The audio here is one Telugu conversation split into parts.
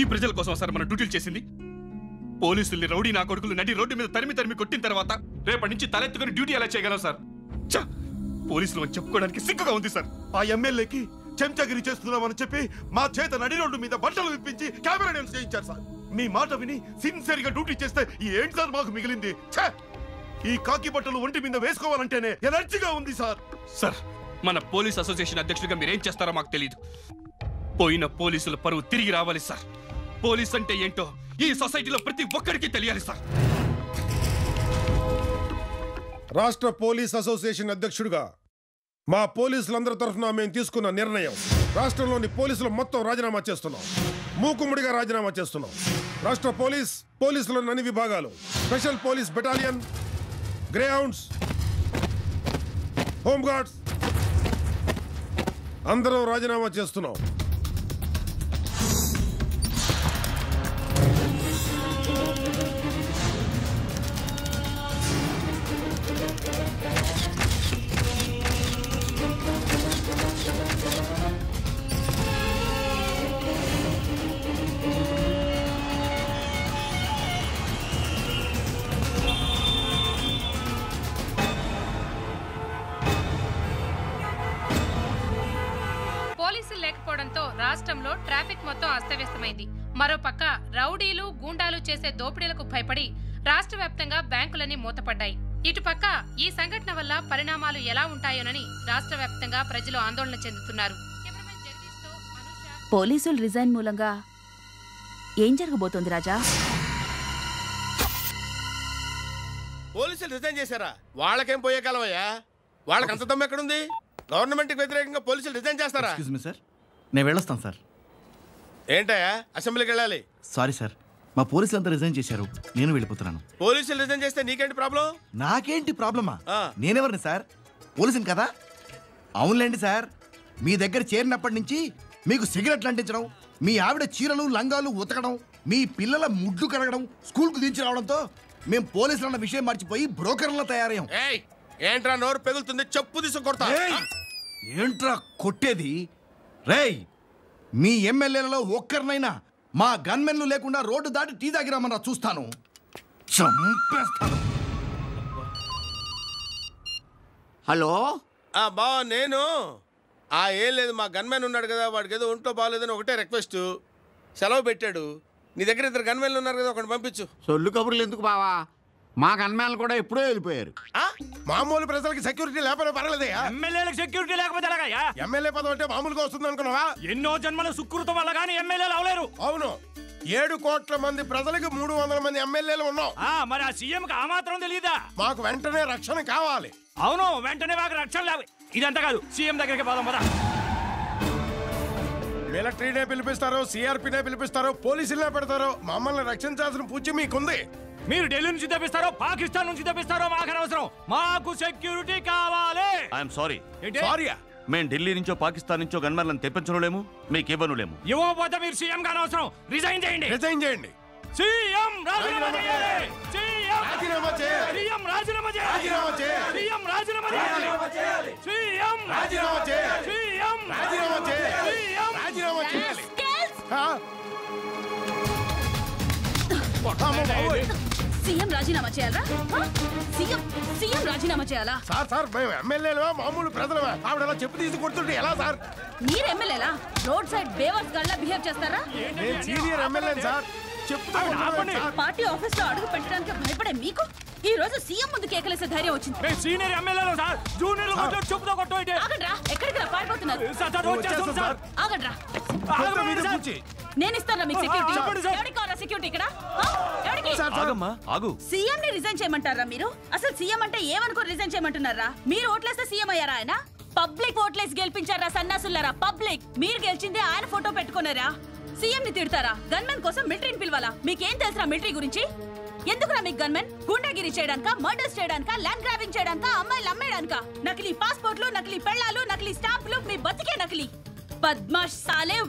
ప్రజల కోసం సార్ మన డ్యూటీలు చేసింది పోలీసుల్ని రౌడీ నా కొడుకులు నడి రోడ్డు మీద తరిమి తరిమి కొట్టిన తర్వాత రేపటి నుంచి తలెత్తుకుని డ్యూటీ ఎలా చేయగలం సార్ ఛ! పోలీసులు అని చెప్పుకోవడానికి సిగ్గుగా ఉంది సార్ ఆ ఎమ్మెల్యేకి చెంచగిరి చేస్తున్నామని చెప్పి మా చేత నడి రోడ్డు మీద బట్టలు విప్పించి కెమెరా డాన్స్ చేయించారు సార్ మీ మాట విని సిన్సియర్ గా డ్యూటీ చేస్తే ఈ ఏంటి సార్ మాకు మిగిలింది ఛే! ఈ కాకి బట్టలు ఒంటి మీద వేసుకోవాలంటేనే ఎనర్జీగా ఉంది సార్ సార్ మన పోలీస్ అసోసియేషన్ అధ్యక్షుడిగా మీరేం చేస్తారో మాకు తెలియదు పోయిన పోలీసుల పరువు తిరిగి రావాలి సార్ పోలీస్ అంటే ఏంటో ఈ సొసైటీలో ప్రతి ఒక్కరికి తెలియాలి సార్ రాష్ట్ర పోలీస్ అసోసియేషన్ అధ్యక్షుడిగా మా పోలీసులందరి తరఫున మేము తీసుకున్న నిర్ణయం రాష్ట్రంలోని పోలీసులు మొత్తం రాజీనామా చేస్తున్నాం మూకుమ్మడిగా రాజీనామా చేస్తున్నాం రాష్ట్ర పోలీస్ పోలీసులోని అన్ని విభాగాలు special police battalion Greyhounds home guards అందరం రాజీనామా చేస్తున్నాం పోలీసులు లేకపోవడంతో రాష్ట్రంలో ట్రాఫిక్ మొత్తం అస్తవ్యస్తమైంది మరోపక్క రౌడీలు గూండాలు చేసే దోపిడీలకు భయపడి రాష్ట్ర వ్యాప్తంగా బ్యాంకులన్నీ మూతపడ్డాయి ఇటుపక్క ఈ సంఘటన వల్ల పరిణామాలు ఎలా ఉంటాయోనని రాష్ట్ర వ్యాప్తంగా ప్రజలు ఆందోళన చెందుతున్నారు కెమెరామెన్ జగదీష్తో మనూష పోలీసులు రిజైన్ మూలంగా ఏం జరగబోతోంది రాజా పోలీసులు రిజైన్ చేశారా వాళ్ళకేం పోయే కాలమయ్యా వాళ్ళకి అంత దమ్ము ఎక్కడుంది గవర్నమెంట్ కి వ్యతిరేకంగా పోలీసులు రిజైన్ చేస్తారా ఎక్స్క్యూజ్ మీ సార్ నేను వెళ్ళొస్తాను సార్ ఏంటయ్యా అసెంబ్లీకి వెళ్ళాలి సారీ సార్ మా పోలీసులు అంతా రిజైన్ చేశారు నేను వెళ్ళిపోతున్నాను పోలీసులు రిజైన్ చేస్తే నీకేంటి ప్రాబ్లం నాకేంటి ప్రాబ్లమా ఆ. నేనెవరిని సార్ పోలీసుని కదా అవునులేండి సార్ మీ దగ్గర చేరినప్పటి నుంచి మీకు సిగరెట్లు అంటించడం మీ ఆవిడ చీరలు లంగాలు ఉతకడం మీ పిల్లల ముడ్లు కడగడం స్కూల్కు దించి రావడంతో మేము పోలీసులు అన్న విషయం మర్చిపోయి బ్రోకర్లా తయారయ్యాం ఏయ్ ఏంట్రా నోరు పెగులుతుంది చెప్పు తీసు కొడతా ఏయ్! ఏంట్రా కొట్టేది రేయ్ మీ ఎమ్మెల్యేలలో ఒక్కరినైనా మా గన్మెన్లు లేకుండా రోడ్డు దాటి టీ తాగిరామన్నా చూస్తాను చంపేస్తాను హలో ఆ బావ నేను ఆ ఏం లేదు మా గన్మెన్ ఉన్నాడు కదా వాడికి ఏదో ఒంట్లో బాగాలేదని ఒకటే రిక్వెస్ట్ సెలవు పెట్టాడు నీ దగ్గర ఇద్దరు గన్మెన్లు ఉన్నారు కదా ఒకటి పంపించు సొల్లు కబుర్లు ఎందుకు బావా మా కన్మేలు కూడా ఎప్పుడో వెళ్ళిపోయారు ఆ? మామూలు ప్రజలకి సెక్యూరిటీ లేకపోతే పర్లేదయ్యా ఎమ్మెల్యేలకు సెక్యూరిటీ లేకపోతే ఎలాగయ్యా ఎమ్మెల్యే పదం అంటే మామూలుగా వస్తుంది అనుకున్నావా ఎన్నో జన్మల సుకృతం వల్ల కానీ ఎమ్మెల్యేలు అవలేరు అవును ఏడు కోట్ల మంది ప్రజలకు మూడు వందల మంది ఎమ్మెల్యేలు ఉన్నాం ఆ మరి ఆ సీఎం కి ఆ మాత్రం తెలియదా మాకు వెంటనే రక్షణ కావాలి అవును వెంటనే మాకు రక్షణ లేవు ఇదంతా కాదు సీఎం దగ్గరికి పోదాం పదా మిలిటరీనే పిలిపిస్తారు సిఆర్పీనే పిలిపిస్తారు పోలీసులనే పెడతారు మమ్మల్ని రక్షించాల్సిన పూచి మీకుంది మీరు ఢిల్లీ నుంచి తెప్పిస్తారో పాకిస్తాన్ నుంచి తెప్పిస్తారో మాకు అనవసరం మాకు సెక్యూరిటీ కావాలి ఐఎమ్ సారీ ఏంటి? సారీయా మేం ఢిల్లీ నుంచో పాకిస్తాన్ నుంచో గన్మర్లను తెప్పించలేము మీకు ఇవ్వనులేము ఇవ్వకపోతే మీరు సీఎం గా అనవసరం రిజైన్ చేయండి రిజైన్ చేయండి సీఎం రాజీనామా రాజీనామా చేయాలి సీఎం రాజీనామా చేయాలి. సీఎం రాజీనామా చేయాలి రాజీనామా చేయాలి. సీఎం రాజీనామా చేయాలి సీఎం రాజీనామా చేయాలి. సీఎం రాజీనామా చేయాలి. సీఎం రాజీనామా చేయాలి ఆ? అమ్మో బాబోయ్. సీఎం రాజీనామా చేయాలా హ? సీఎం సీఎం రాజీనామా చేయాలా సార్ సార్ మేము ఎమ్మెల్యేలమా మామూలు ప్రజలమా ఆవిడ అలా చెప్పు తీసి కొడుతుంటే ఎలా సార్ మీరు ఎమ్మెల్యేలా రోడ్ సైడ్ బేవర్స్ గల్లా బిహేవ్ చేస్తారా నేను సీనియర్ ఎమ్మెల్యే సార్ చెప్తా ఉన్నాను సార్ పార్టీ ఆఫీస్ లో అడుగు పెట్టడానికి భయపడే మీకు ఈ రోజు సీఎం ముందు కేకలేసే ధైర్యం వచ్చింది మేము సీనియర్ ఎమ్మెల్యేలు సార్ జూనియర్ కొంచెం చెప్పుతో కొట్టు అయితే ఆగండ్రా ఎక్కడికి రా పారిపోతున్నారు సార్ సార్ వచ్చేస్తాం సార్ ఆగండ్రా ఆగండి మీద సార్. కూర్చి. నేను ఇస్తాను మీకు సెక్యూరిటీ చెప్పండి సార్. ఎవరికి కావాలా సెక్యూరిటీ ఇక్కడ ఆ? ఎవరికి ఆగమ్మా ఆగు సీఎం ని రిజైన్ చేయమంటారా మీరు అసలు సీఎం అంటే ఏమనుకో రిజైన్ చేయమంటున్నారా మీరు ఓట్లేస్తే సీఎం అయ్యారా ఆయన పబ్లిక్ ఓట్లేసి గెలిపించారా సన్నాసులారా పబ్లిక్ మీరు గెలిచిందే ఆయన ఫోటో పెట్టుకున్నారా సీఎం ని తిడతారా గన్మెన్ కోసం మిలిటరీని పిలవాలా మీకేం తెలుసా మిలిటరీ గురించి ఎందుకురా మీకు గన్మెన్ గుండాగిరి చేయడానిక మర్డర్స్ చేయడానిక ల్యాండ్ గ్రాబింగ్ చేయడానిక అమ్మాయిలు అమ్మేయడానిక నకిలీ పాస్పోర్ట్లు నకిలీ పెళ్ళాలు నకిలీ స్టాంపులు మీ బతికే నకిలీ బద్మాష్ సాలే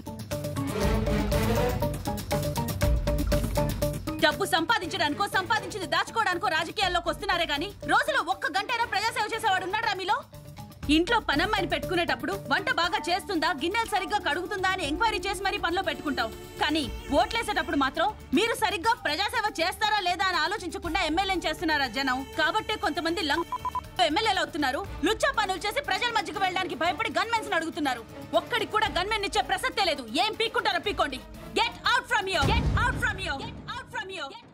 డబ్బు సంపాదించడానికో సంపాదించింది దాచుకోవడానికో రాజకీయాల్లోకి వస్తున్నారే గాని రోజులో ఒక్క గంటైనా ప్రజాసేవ చేసేవాడు ఉన్నాడా మీలో ఇంట్లో పనమ్మాయిని పెట్టుకునేటప్పుడు వంట బాగా చేస్తుందా గిన్నెలు సరిగ్గా కడుగుతుందా అని ఎంక్వైరీ చేసి మరీ పనిలో పెట్టుకుంటాం కానీ ఓట్లేసేటప్పుడు మాత్రం మీరు సరిగ్గా ప్రజాసేవ చేస్తారా లేదా అని ఆలోచించకుండా ఎమ్మెల్యేని చేస్తున్నారా జనం కాబట్టే కొంతమంది లంగ్ ఎమ్మెల్యేలు అవుతున్నారు లుచ్చా పనులు చేసి ప్రజల మధ్యకు వెళ్ళడానికి భయపడి గన్మెన్స్ అడుగుతున్నారు ఒక్కడికి కూడా గన్మెన్ ఇచ్చే ప్రసక్తే లేదు ఏం పీక్కుంటారో పీక్కోండి get out from you get out from you get out from you